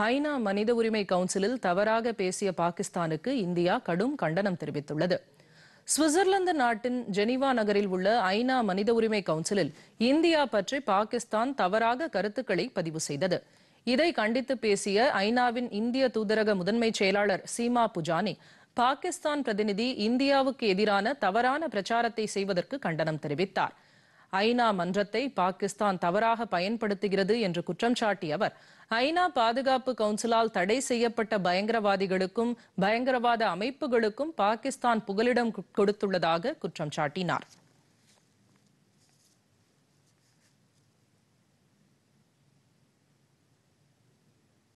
ஐநா மனித உரிமை கவுன்சிலில் தவறாக பேசிய பாகிஸ்தானுக்கு இந்தியா கடும் கண்டனம் தெரிவித்துள்ளது சுவிட்சர்லாந்து நாட்டின் ஜெனீவா நகரில் உள்ள ஐநா மனித உரிமை கவுன்சிலில் இந்தியா பற்றி பாகிஸ்தான் தவறாக கருத்துக்களை பதிவு செய்தது இதை கண்டித்து பேசிய ஐநாவின் இந்திய தூதரக முதன்மை செயலாளர் சீமா புஜானி பாகிஸ்தான் பிரதிநிதி இந்தியாவுக்கு எதிரான தவறான பிரச்சாரத்தை செய்வதற்கு கண்டனம் தெரிவித்தார் ஐநா மன்றத்தை பாகிஸ்தான் தவறாக பயன்படுத்துகிறது என்று குற்றம் சாட்டிய அவர் ஐநா பாதுகாப்பு கவுன்சிலால் தடை செய்யப்பட்ட பயங்கரவாதிகளுக்கும் பயங்கரவாத அமைப்புகளுக்கும் பாகிஸ்தான் புகலிடம் கொடுத்துள்ளதாக குற்றம் சாட்டினார்